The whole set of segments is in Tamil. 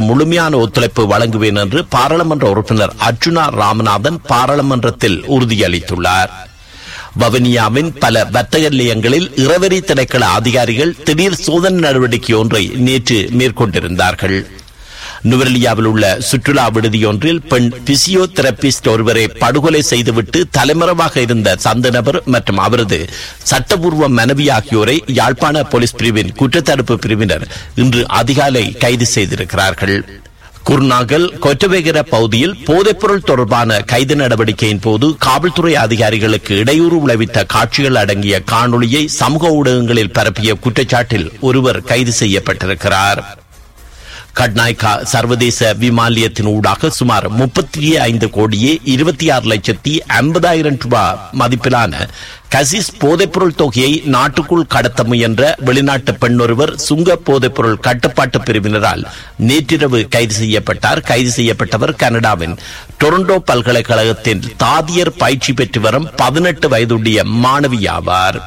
முழுமையான ஒத்துழைப்பு வழங்குவேன் என்று பாராளுமன்ற உறுப்பினர் அர்ஜுனா ராமநாதன் பாராளுமன்றத்தில் உறுதியளித்துள்ளார் வவனியாவின் பல வர்த்தக நிலையங்களில் இரவரி திணைக்கள அதிகாரிகள் திடீர் சோதனை நடவடிக்கை ஒன்றை நேற்று மேற்கொண்டிருந்தார்கள் நுவரெலியாவில் உள்ள சுற்றுலா விடுதியொன்றில் பெண் பிசியோதெரபிஸ்ட் ஒருவரை படுகொலை செய்துவிட்டு தலைமறைவாக இருந்த சந்த நபர் மற்றும் அவரது சட்டபூர்வ மனைவி ஆகியோரை யாழ்ப்பாண போலீஸ் பிரிவின் குற்றத்தடுப்பு பிரிவினர் இன்று அதிகாலை கைது செய்திருக்கிறார்கள் குர்நாகல் கொற்றவேகர பகுதியில் போதைப்பொருள் தொடர்பான கைது நடவடிக்கையின் போது காவல்துறை அதிகாரிகளுக்கு இடையூறு விளைவித்த காட்சிகள் அடங்கிய காணொளியை சமூக ஊடகங்களில் பரப்பிய குற்றச்சாட்டில் ஒருவர் கைது செய்யப்பட்டிருக்கிறார் கட்நாய்கா சர்வதேச விமானியத்தின் ஊடாக சுமார் முப்பத்தி ஐந்து கோடியே இருபத்தி ஆறு லட்சத்தி ஐம்பதாயிரம் ரூபாய் மதிப்பிலான கசிஸ் போதைப்பொருள் தொகையை நாட்டுக்குள் கடத்த முயன்ற வெளிநாட்டு பெண் ஒருவர் சுங்க போதைப்பொருள் கட்டுப்பாட்டு பிரிவினரால் நேற்றிரவு கைது செய்யப்பட்டார் கைது செய்யப்பட்டவர் கனடாவின் டொரண்டோ பல்கலைக்கழகத்தின் தாதியர் பயிற்சி பெற்று வரும் பதினெட்டு வயதுடைய மாணவி ஆவார்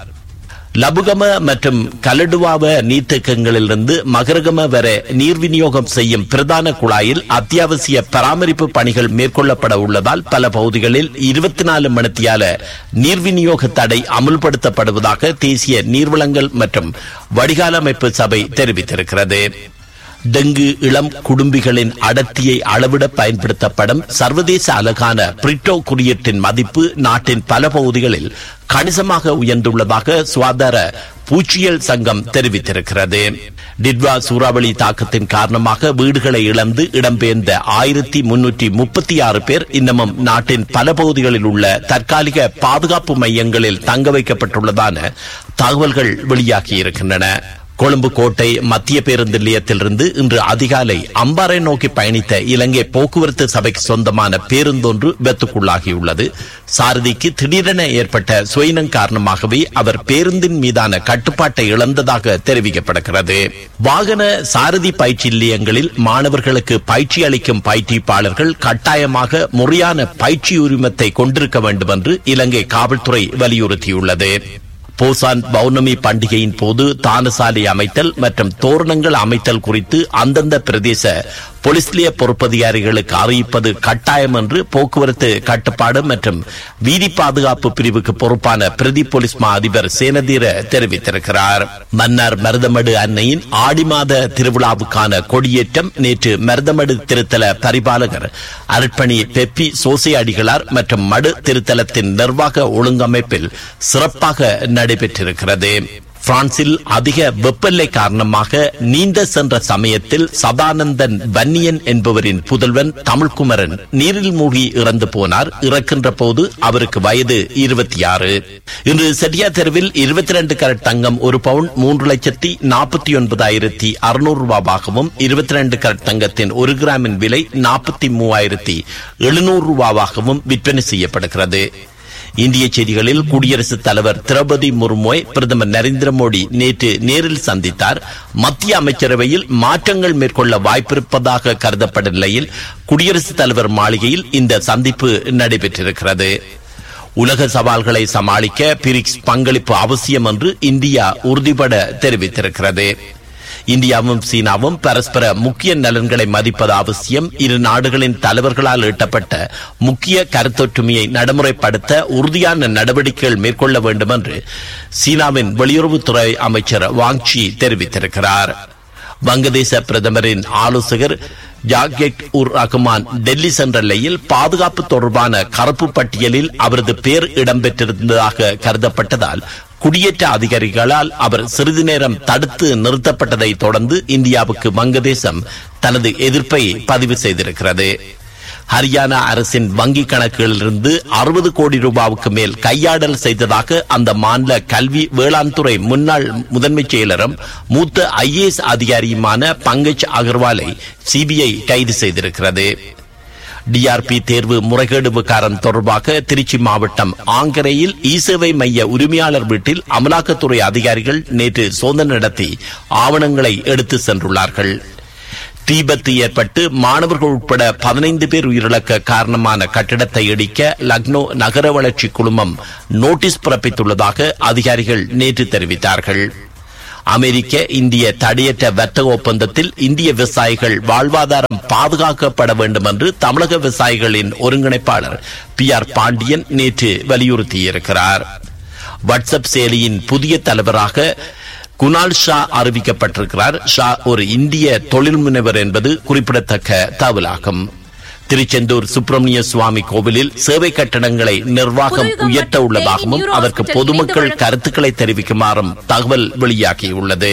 லபுகம மற்றும் கலடுவாவ நீர்த்தேக்கங்களிலிருந்து மகரகம வரை நீர் விநியோகம் செய்யும் பிரதான குழாயில் அத்தியாவசிய பராமரிப்பு பணிகள் மேற்கொள்ளப்பட உள்ளதால் பல பகுதிகளில் இருபத்தி நாலு மணித்தியால நீர் விநியோக தடை அமுல்படுத்தப்படுவதாக தேசிய நீர்வளங்கள் மற்றும் வடிகால் அமைப்பு சபை தெரிவித்திருக்கிறது டெங்கு இளம் குடும்பிகளின் அடர்த்தியை அளவிட பயன்படுத்தப்படும் சர்வதேச அலகான பிரிட்டோ குறியீட்டின் மதிப்பு நாட்டின் பல பகுதிகளில் கணிசமாக உயர்ந்துள்ளதாக சுகாதார பூச்சியல் சங்கம் தெரிவித்திருக்கிறது டிட்வா சூறாவளி தாக்கத்தின் காரணமாக வீடுகளை இழந்து இடம்பெயர்ந்த ஆயிரத்தி முன்னூற்றி முப்பத்தி ஆறு பேர் இன்னமும் நாட்டின் பல பகுதிகளில் உள்ள தற்காலிக பாதுகாப்பு மையங்களில் தங்க வைக்கப்பட்டுள்ளதான தகவல்கள் வெளியாகியிருக்கின்றன கொழும்பு கோட்டை மத்திய பேருந்து நிலையத்திலிருந்து இன்று அதிகாலை அம்பாறை நோக்கி பயணித்த இலங்கை போக்குவரத்து சபைக்கு சொந்தமான பேருந்தொன்று விபத்துக்குள்ளாகியுள்ளது சாரதிக்கு திடீரென ஏற்பட்ட சுயினம் காரணமாகவே அவர் பேருந்தின் மீதான கட்டுப்பாட்டை இழந்ததாக தெரிவிக்கப்படுகிறது வாகன சாரதி பயிற்சி நிலையங்களில் மாணவர்களுக்கு பயிற்சி அளிக்கும் பயிற்சிப்பாளர்கள் கட்டாயமாக முறையான பயிற்சி உரிமத்தை கொண்டிருக்க வேண்டும் என்று இலங்கை காவல்துறை வலியுறுத்தியுள்ளது போசான் பௌர்ணமி பண்டிகையின் போது தானசாலை அமைத்தல் மற்றும் தோரணங்கள் அமைத்தல் குறித்து அந்தந்த பிரதேச போலீஸ் நிலைய பொறுப்பதிகாரிகளுக்கு அறிவிப்பது கட்டாயம் என்று போக்குவரத்து கட்டுப்பாடு மற்றும் வீதி பாதுகாப்பு பிரிவுக்கு பொறுப்பான பிரதி போலீஸ் மா அதிபர் சேனதீர தெரிவித்திருக்கிறார் மன்னார் மருதமடு அன்னையின் ஆடி மாத திருவிழாவுக்கான கொடியேற்றம் நேற்று மருதமடு திருத்தல பரிபாலகர் அருட்பணி பெப்பி சோசை அடிகளார் மற்றும் மடு திருத்தலத்தின் நிர்வாக ஒழுங்கமைப்பில் சிறப்பாக நடைபெற்றிருக்கிறது பிரான்சில் அதிக வெப்பநிலை காரணமாக நீந்த சென்ற சமயத்தில் சதானந்தன் வன்னியன் என்பவரின் புதல்வன் தமிழ்குமரன் நீரில் மூழ்கி இறந்து போனார் இறக்கின்ற போது அவருக்கு வயது இருபத்தி ஆறு இன்று செட்டியா தெருவில் இருபத்தி ரெண்டு கரட் தங்கம் ஒரு பவுன் மூன்று லட்சத்தி நாற்பத்தி ஒன்பதாயிரத்தி அறுநூறு ரூபாவாகவும் இருபத்தி ரெண்டு கரட் தங்கத்தின் ஒரு கிராமின் விலை நாற்பத்தி மூவாயிரத்தி எழுநூறு ரூபாவாகவும் விற்பனை செய்யப்படுகிறது இந்திய செய்திகளில் குடியரசுத் தலைவர் திரௌபதி முர்முவை பிரதமர் நரேந்திர மோடி நேற்று நேரில் சந்தித்தார் மத்திய அமைச்சரவையில் மாற்றங்கள் மேற்கொள்ள வாய்ப்பிருப்பதாக கருதப்பட்ட நிலையில் குடியரசுத் தலைவர் மாளிகையில் இந்த சந்திப்பு நடைபெற்றிருக்கிறது உலக சவால்களை சமாளிக்க பிரிக்ஸ் பங்களிப்பு அவசியம் என்று இந்தியா உறுதிபட தெரிவித்திருக்கிறது இந்தியாவும் சீனாவும் பரஸ்பர முக்கிய நலன்களை மதிப்பது அவசியம் இரு நாடுகளின் தலைவர்களால் ஈட்டப்பட்ட முக்கிய கருத்தொற்றுமையை நடைமுறைப்படுத்த உறுதியான நடவடிக்கைகள் மேற்கொள்ள வேண்டும் என்று சீனாவின் வெளியுறவுத்துறை அமைச்சர் வாங்சி தெரிவித்திருக்கிறார் வங்கதேச பிரதமரின் ஆலோசகர் ஜாகெட் உர் ரஹ்மான் டெல்லி சென்ற நிலையில் பாதுகாப்பு தொடர்பான கருப்பு பட்டியலில் அவரது பெயர் இடம்பெற்றிருந்ததாக கருதப்பட்டதால் குடியேற்ற அதிகாரிகளால் அவர் சிறிது நேரம் தடுத்து நிறுத்தப்பட்டதை தொடர்ந்து இந்தியாவுக்கு வங்கதேசம் தனது எதிர்ப்பை பதிவு செய்திருக்கிறது ஹரியானா அரசின் வங்கி கணக்குகளிலிருந்து அறுபது கோடி ரூபாவுக்கு மேல் கையாடல் செய்ததாக அந்த மாநில கல்வி வேளாண் துறை முன்னாள் முதன்மை செயலரும் மூத்த ஐஏஎஸ் அதிகாரியுமான பங்கஜ் அகர்வாலை சிபிஐ கைது செய்திருக்கிறது டிஆர்பி தேர்வு முறைகேடு விகாரம் தொடர்பாக திருச்சி மாவட்டம் ஆங்கரையில் இ சேவை மைய உரிமையாளர் வீட்டில் அமலாக்கத்துறை அதிகாரிகள் நேற்று சோதனை நடத்தி ஆவணங்களை எடுத்து சென்றுள்ளார்கள் தீபத்து ஏற்பட்டு மாணவர்கள் உட்பட பதினைந்து பேர் உயிரிழக்க காரணமான கட்டிடத்தை இடிக்க லக்னோ நகர வளர்ச்சி குழுமம் நோட்டீஸ் பிறப்பித்துள்ளதாக அதிகாரிகள் நேற்று தெரிவித்தார்கள் அமெரிக்க இந்திய தடையற்ற வர்த்தக ஒப்பந்தத்தில் இந்திய விவசாயிகள் வாழ்வாதாரம் பாதுகாக்கப்பட வேண்டும் என்று தமிழக விவசாயிகளின் ஒருங்கிணைப்பாளர் பி ஆர் பாண்டியன் நேற்று வலியுறுத்தியிருக்கிறார் வாட்ஸ்அப் செயலியின் புதிய தலைவராக குணால் ஷா அறிவிக்கப்பட்டிருக்கிறார் ஷா ஒரு இந்திய தொழில் முனைவர் என்பது குறிப்பிடத்தக்க தகவலாகும் திருச்செந்தூர் சுப்பிரமணிய சுவாமி கோவிலில் சேவை கட்டணங்களை நிர்வாகம் உயர்த்த உள்ளதாகவும் அதற்கு பொதுமக்கள் கருத்துக்களை தெரிவிக்குமாறும் தகவல் வெளியாகியுள்ளது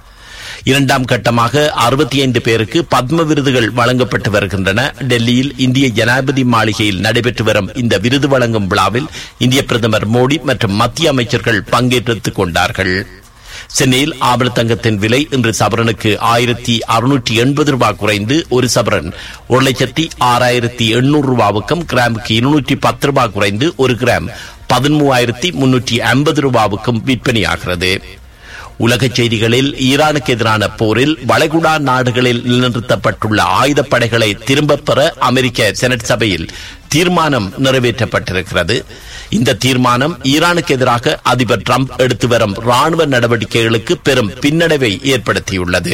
இரண்டாம் கட்டமாக அறுபத்தி ஐந்து பேருக்கு பத்ம விருதுகள் வழங்கப்பட்டு வருகின்றன டெல்லியில் இந்திய ஜனாதிபதி மாளிகையில் நடைபெற்று வரும் இந்த விருது வழங்கும் விழாவில் இந்திய பிரதமர் மோடி மற்றும் மத்திய அமைச்சர்கள் பங்கேற்றுக் கொண்டார்கள் சென்னையில் ஆபரண தங்கத்தின் விலை இன்று சவரனுக்கு ஆயிரத்தி அறுநூற்றி எண்பது ரூபாய் குறைந்து ஒரு சவரன் ஒரு லட்சத்தி ஆறாயிரத்தி எண்ணூறு ரூபாவுக்கும் கிராமுக்கு இருநூற்றி பத்து ரூபாய் குறைந்து ஒரு கிராம் பதிமூவாயிரத்தி முன்னூற்றி ஐம்பது ரூபாவுக்கும் விற்பனையாகிறது உலகச் செய்திகளில் ஈரானுக்கு எதிரான போரில் வளைகுடா நாடுகளில் நிலைநிறுத்தப்பட்டுள்ள ஆயுதப்படைகளை திரும்பப் பெற அமெரிக்க செனட் சபையில் தீர்மானம் நிறைவேற்றப்பட்டிருக்கிறது இந்த தீர்மானம் ஈரானுக்கு எதிராக அதிபர் டிரம்ப் எடுத்து வரும் ராணுவ நடவடிக்கைகளுக்கு பெரும் பின்னடைவை ஏற்படுத்தியுள்ளது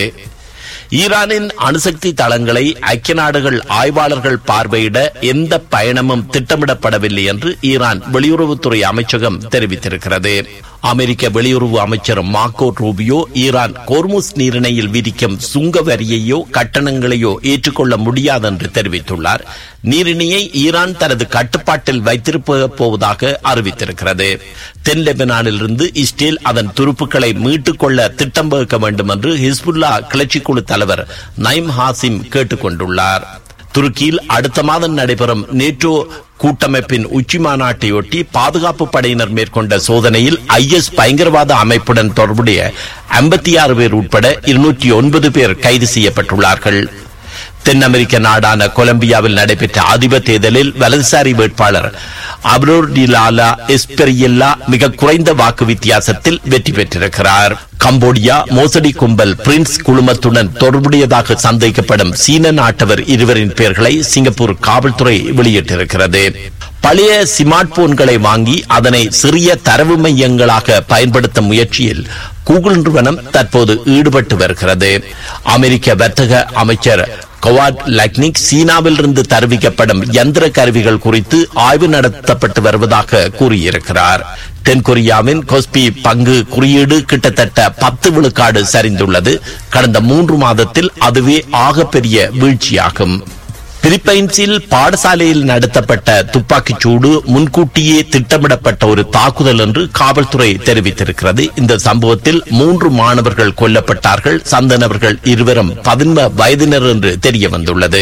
ஈரானின் அணுசக்தி தளங்களை ஐக்கிய நாடுகள் ஆய்வாளர்கள் பார்வையிட எந்த பயணமும் திட்டமிடப்படவில்லை என்று ஈரான் வெளியுறவுத்துறை அமைச்சகம் தெரிவித்திருக்கிறது அமெரிக்க வெளியுறவு அமைச்சர் மார்க்கோ ரூபியோ ஈரான் கோர்முஸ் நீரிணையில் விதிக்கும் சுங்க வரியையோ கட்டணங்களையோ ஏற்றுக்கொள்ள முடியாது என்று தெரிவித்துள்ளார் நீரிணையை ஈரான் தனது கட்டுப்பாட்டில் வைத்திருப்ப போவதாக அறிவித்திருக்கிறது தென் லெபனானிலிருந்து இஸ்ரேல் அதன் துருப்புக்களை மீட்டுக் கொள்ள திட்டம் வகுக்க வேண்டும் என்று ஹிஸ்புல்லா கிளர்ச்சி குழு தலைவர் நைம் ஹாசிம் கேட்டுக் கொண்டுள்ளார் துருக்கியில் அடுத்த மாதம் நடைபெறும் நேட்டோ கூட்டமைப்பின் உச்சி மாநாட்டையொட்டி பாதுகாப்பு படையினர் மேற்கொண்ட சோதனையில் ஐஎஸ் பயங்கரவாத அமைப்புடன் தொடர்புடைய ஐம்பத்தி ஆறு பேர் உட்பட இருநூற்றி ஒன்பது பேர் கைது செய்யப்பட்டுள்ளார்கள் தென் அமெரிக்க நாடான கொலம்பியாவில் நடைபெற்ற அதிபர் தேர்தலில் வலதுசாரி வேட்பாளர் அப்ரோர் டிலாலா எஸ்பெரியல்லா மிக குறைந்த வாக்கு வித்தியாசத்தில் வெற்றி பெற்றிருக்கிறார் கம்போடியா மோசடி கும்பல் பிரின்ஸ் குழுமத்துடன் தொடர்புடையதாக சந்தேகிக்கப்படும் சீன நாட்டவர் இருவரின் பெயர்களை சிங்கப்பூர் காவல்துறை வெளியிட்டிருக்கிறது பழைய ஸ்மார்ட் போன்களை வாங்கி அதனை சிறிய தரவு மையங்களாக பயன்படுத்தும் முயற்சியில் கூகுள் நிறுவனம் தற்போது ஈடுபட்டு வருகிறது அமெரிக்க வர்த்தக அமைச்சர் கவாட் லக்னிக் சீனாவில் இருந்து தருவிக்கப்படும் யந்திர கருவிகள் குறித்து ஆய்வு நடத்தப்பட்டு வருவதாக கூறியிருக்கிறார் தென்கொரியாவின் கொஸ்பி பங்கு குறியீடு கிட்டத்தட்ட பத்து விழுக்காடு சரிந்துள்ளது கடந்த மூன்று மாதத்தில் அதுவே ஆகப்பெரிய வீழ்ச்சியாகும் பிலிப்பைன்ஸில் பாடசாலையில் நடத்தப்பட்ட துப்பாக்கிச் சூடு முன்கூட்டியே திட்டமிடப்பட்ட ஒரு தாக்குதல் என்று காவல்துறை தெரிவித்திருக்கிறது இந்த சம்பவத்தில் மூன்று மாணவர்கள் கொல்லப்பட்டார்கள் சந்தனவர்கள் இருவரும் பதின்ம வயதினர் என்று தெரிய வந்துள்ளது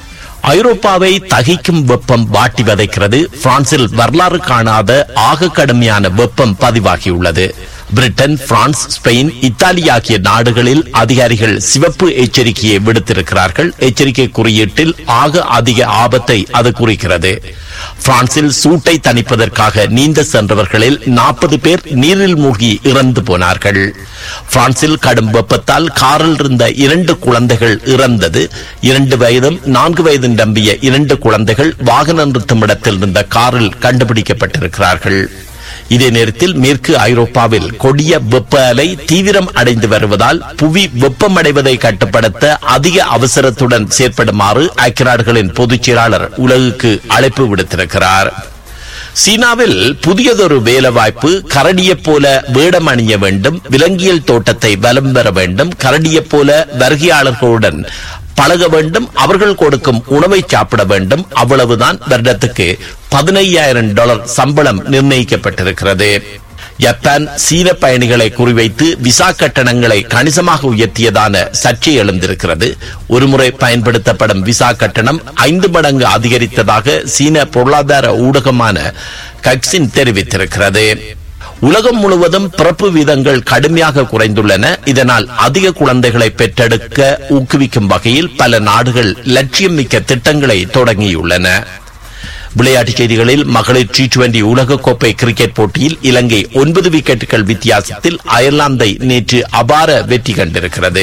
ஐரோப்பாவை தகிக்கும் வெப்பம் வாட்டி வதைக்கிறது பிரான்சில் வரலாறு காணாத ஆக கடுமையான வெப்பம் பதிவாகியுள்ளது பிரிட்டன் பிரான்ஸ் ஸ்பெயின் இத்தாலி ஆகிய நாடுகளில் அதிகாரிகள் சிவப்பு எச்சரிக்கையை விடுத்திருக்கிறார்கள் எச்சரிக்கை குறியீட்டில் ஆக அதிக ஆபத்தை அது குறிக்கிறது பிரான்சில் சூட்டை தணிப்பதற்காக நீந்த சென்றவர்களில் நாற்பது பேர் நீரில் மூழ்கி இறந்து போனார்கள் பிரான்சில் கடும் வெப்பத்தால் காரில் இருந்த இரண்டு குழந்தைகள் இறந்தது இரண்டு வயதும் நான்கு வயது நம்பிய இரண்டு குழந்தைகள் வாகனம் நிறுத்தும் இடத்தில் இருந்த காரில் கண்டுபிடிக்கப்பட்டிருக்கிறார்கள் இதே நேரத்தில் மேற்கு ஐரோப்பாவில் கொடிய வெப்ப அலை தீவிரம் அடைந்து வருவதால் புவி வெப்பமடைவதை கட்டுப்படுத்த அதிக அவசரத்துடன் செயற்படுமாறு ஐக்கிய நாடுகளின் பொதுச் செயலாளர் உலகுக்கு அழைப்பு விடுத்திருக்கிறார் சீனாவில் புதியதொரு வேலைவாய்ப்பு கரடியைப் போல வேடம் அணிய வேண்டும் விலங்கியல் தோட்டத்தை வலம் பெற வேண்டும் கரடியைப் போல வருகையாளர்களுடன் பழக வேண்டும் அவர்கள் கொடுக்கும் உணவை சாப்பிட வேண்டும் அவ்வளவுதான் வருடத்துக்கு பதினையாயிரம் டாலர் சம்பளம் நிர்ணயிக்கப்பட்டிருக்கிறது ஜப்பான் சீன பயணிகளை குறிவைத்து விசா கட்டணங்களை கணிசமாக உயர்த்தியதான சர்ச்சை எழுந்திருக்கிறது ஒருமுறை பயன்படுத்தப்படும் விசா கட்டணம் ஐந்து மடங்கு அதிகரித்ததாக சீன பொருளாதார ஊடகமான கக்சின் தெரிவித்திருக்கிறது உலகம் முழுவதும் பிறப்பு வீதங்கள் கடுமையாக குறைந்துள்ளன இதனால் அதிக குழந்தைகளை பெற்றெடுக்க ஊக்குவிக்கும் வகையில் பல நாடுகள் லட்சியம் மிக்க திட்டங்களை தொடங்கியுள்ளன விளையாட்டுச் செய்திகளில் மகளிர் டி டுவெண்டி உலகக்கோப்பை கிரிக்கெட் போட்டியில் இலங்கை ஒன்பது விக்கெட்டுகள் வித்தியாசத்தில் அயர்லாந்தை நேற்று அபார வெற்றி கண்டிருக்கிறது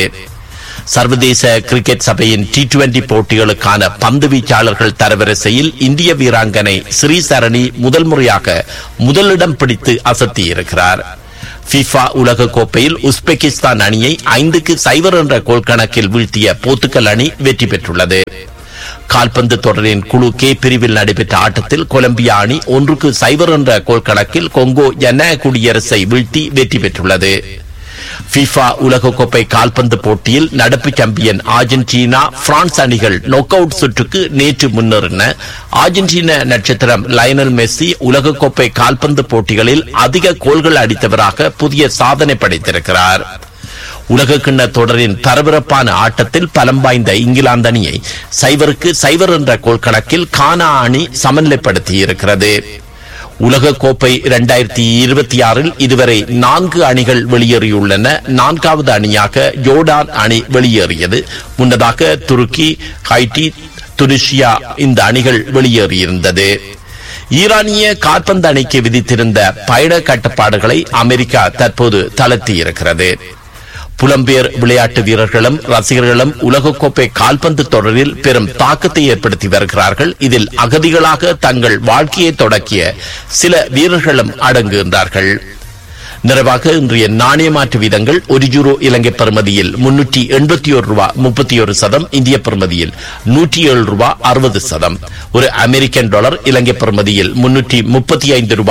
சர்வதேச கிரிக்கெட் சபையின் டி டுவெண்டி போட்டிகளுக்கான பந்து வீச்சாளர்கள் தரவரிசையில் இந்திய வீராங்கனை ஸ்ரீசரணி முதல் முறையாக முதலிடம் பிடித்து அசத்தியிருக்கிறார் ஃபிஃபா உலக கோப்பையில் உஸ்பெகிஸ்தான் அணியை ஐந்துக்கு சைவர் என்ற கோல் கணக்கில் வீழ்த்திய போர்த்துகல் அணி வெற்றி பெற்றுள்ளது கால்பந்து தொடரின் குழு கே பிரிவில் நடைபெற்ற ஆட்டத்தில் கொலம்பியா அணி ஒன்றுக்கு சைவர் என்ற கோல் கணக்கில் கொங்கோ ஜனநாயக குடியரசை வீழ்த்தி வெற்றி பெற்றுள்ளது FIFA உலகக்கோப்பை கால்பந்து போட்டியில் நடப்பு சாம்பியன் அர்ஜென்டினா பிரான்ஸ் அணிகள் நொக் அவுட் சுற்றுக்கு நேற்று முன்னேறின அர்ஜென்டினா நட்சத்திரம் லயனல் மெஸ்ஸி உலகக்கோப்பை கால்பந்து போட்டிகளில் அதிக கோல்கள் அடித்தவராக புதிய சாதனை படைத்திருக்கிறார் உலகக்கிண்ண தொடரின் பரபரப்பான ஆட்டத்தில் பலம் வாய்ந்த இங்கிலாந்து அணியை சைவருக்கு சைவர் என்ற கோல் கணக்கில் கானா அணி சமநிலைப்படுத்தியிருக்கிறது உலக கோப்பை இரண்டாயிரத்தி இருபத்தி ஆறில் இதுவரை நான்கு அணிகள் வெளியேறியுள்ளன நான்காவது அணியாக ஜோர்டான் அணி வெளியேறியது முன்னதாக துருக்கி ஹைட்டி துனிஷியா இந்த அணிகள் வெளியேறியிருந்தது ஈரானிய கால்பந்து அணிக்கு விதித்திருந்த பயண கட்டுப்பாடுகளை அமெரிக்கா தற்போது தளர்த்தியிருக்கிறது புலம்பெயர் விளையாட்டு வீரர்களும் ரசிகர்களும் உலகக்கோப்பை கால்பந்து தொடரில் பெரும் தாக்கத்தை ஏற்படுத்தி வருகிறார்கள் இதில் அகதிகளாக தங்கள் வாழ்க்கையை தொடக்கிய சில வீரர்களும் அடங்குகின்றார்கள் நிறைவாக இன்றைய நாணய மாற்று வீதங்கள் ஒரு யூரோ இலங்கை பெறுமதியில் முன்னூற்றி எண்பத்தி ஒரு ரூபா முப்பத்தி ஒரு சதம் இந்திய பெறுமதியில் நூற்றி ஏழு ரூபா அறுபது சதம் ஒரு அமெரிக்கன் டாலர் இலங்கை பெறுமதியில் முன்னூற்றி முப்பத்தி ஐந்து ரூபாய்